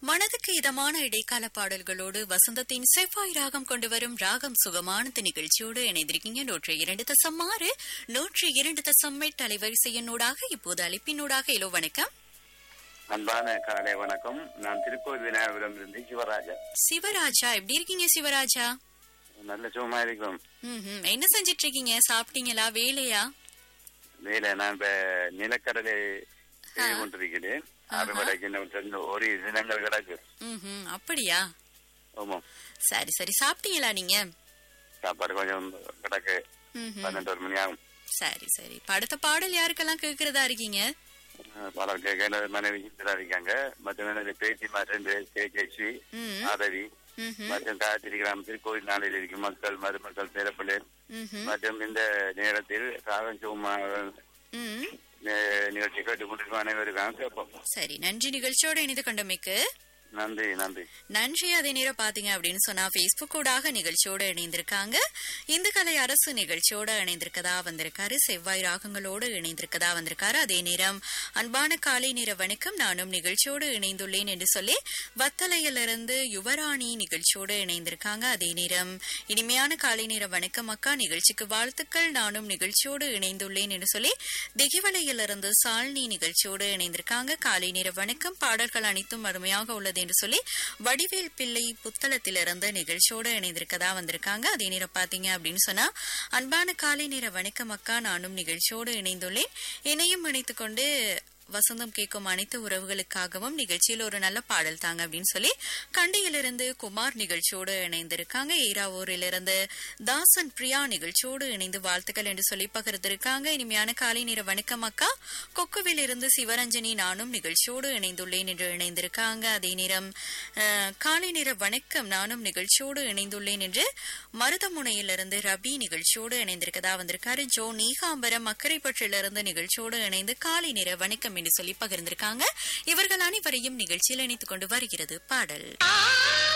மனதுக்கு இதமான இடைக்கால பாடல்களோடு வசந்தத்தின் செவ்வாய் ராகம் கொண்டு வரும் ராகம் சுகமானது நிகழ்ச்சியோடு இணைந்திருக்கீங்க நூற்றி இரண்டு தசம் ஆறு நூற்றி இரண்டு தசம் எட்டு அலைவரிசையினூடாக இப்போது அழைப்பினூடாக இலோ வணக்கம் அன்பான காலை வணக்கம் நான் திருக்கோவில் விநாயகபுரம் இருந்து சிவராஜா சிவராஜா எப்படி இருக்கீங்க சிவராஜா நல்ல சுகமா இருக்கும் ம்ஹும். என்ன செஞ்சிட்டு இருக்கீங்க சாப்பிட்டீங்களா வேலையா வேலை நான் இப்ப நிலக்கடலை செய்து கொண்டிருக்கிறேன் அறுவடைக்கு இன்னும் ரெண்டு ஒரு தினங்கள் கிடக்கு ம்ஹும். அப்படியா ஆமாம் சரி சரி சாப்பிட்டீங்களா நீங்க சாப்பாடு கொஞ்சம் கிடக்கு ம்ஹும். பன்னெண்டு ஒரு மணி ஆகும் சரி சரி இப்ப அடுத்த பாடல் யாருக்கெல்லாம் கேக்குறதா இருக்கீங்க அஹ் பல கேட்கல மனைவி சித்தரா இருக்காங்க மற்றும் எனது பேத்தி மற்றும் கேஜேஸ்வி ம். ஆதவி ம்ஹும். மற்றும் காத்திரி கிராமத்தில் கோயில் நாளில் இருக்கும் மக்கள் மருமக்கள் பிறப்பிலே ம்ஹும். மற்றும் இந்த நேரத்தில் ராகம் சுகமா ம். நிகழ்ச்சி கேட்டுக் கொண்டிருக்கும் அனைவருக்காக கேட்போம் சரி நன்றி நிகழ்ச்சியோடு இணைந்து கொண்டமைக்கு நன்றி நன்றி நன்றி அதே நேரம் பாத்தீங்க அப்படின்னு சொன்னா Facebook ஊடாக நிகழ்ச்சியோட இணைந்திருக்காங்க இந்து கலை அரசு நிகழ்ச்சியோட இணைந்திருக்கதா வந்திருக்காரு செவ்வாய் ராகங்களோடு இணைந்திருக்கதா வந்திருக்காரு அதே நேரம் அன்பான காலை நேர வணக்கம் நானும் நிகழ்ச்சியோடு இணைந்துள்ளேன் என்று சொல்லி வத்தலையிலிருந்து யுவராணி நிகழ்ச்சியோடு இணைந்திருக்காங்க அதே நேரம் இனிமையான காலை நேர வணக்கம் அக்கா நிகழ்ச்சிக்கு வாழ்த்துக்கள் நானும் நிகழ்ச்சியோடு இணைந்துள்ளேன் என்று சொல்லி திகிவலையிலிருந்து சால்னி நிகழ்ச்சியோடு இணைந்திருக்காங்க காலை நேர வணக்கம் பாடல்கள் அனைத்தும் அருமையாக உள்ளது என்று சொல்லி வடிவேல் பிள்ளை புத்தளத்திலிருந்து நிகழ்ச்சியோடு இணைந்திருக்கதா வந்திருக்காங்க அதே நேரம் பாத்தீங்க அப்படின்னு சொன்னா அன்பான காலை நேர வணக்கம் அக்கா நானும் நிகழ்ச்சியோடு இணைந்துள்ளேன் இணையும் இணைத்துக் கொண்டு வசந்தம் கேட்கும் அனைத்து உறவுகளுக்காகவும் நிகழ்ச்சியில் ஒரு நல்ல பாடல் தாங்க அப்படின்னு சொல்லி கண்டியிலிருந்து குமார் நிகழ்ச்சியோடு இணைந்திருக்காங்க ஈராவூரிலிருந்து தாசன் பிரியா நிகழ்ச்சியோடு இணைந்து வாழ்த்துக்கள் என்று சொல்லி பகிர்ந்திருக்காங்க இனிமையான காலை நேர வணக்கம் அக்கா கொக்குவில் இருந்து சிவரஞ்சனி நானும் நிகழ்ச்சியோடு இணைந்துள்ளேன் என்று இணைந்திருக்காங்க அதே நேரம் அஹ், காலை நேர வணக்கம் நானும் நிகழ்ச்சியோடு இணைந்துள்ளேன் என்று மருதமுனையிலிருந்து ரபி நிகழ்ச்சியோடு இணைந்திருக்கதா வந்திருக்காரு ஜோ நீகாம்பரம் அக்கரைப்பற்றிலிருந்து நிகழ்ச்சியோடு இணைந்து காலை நேர வணக்கம் என்று சொல்லி பகிர்ந்திருக்காங்க இவர்கள் அனைவரையும் நிகழ்ச்சியில் இணைத்துக் கொண்டு வருகிறது பாடல்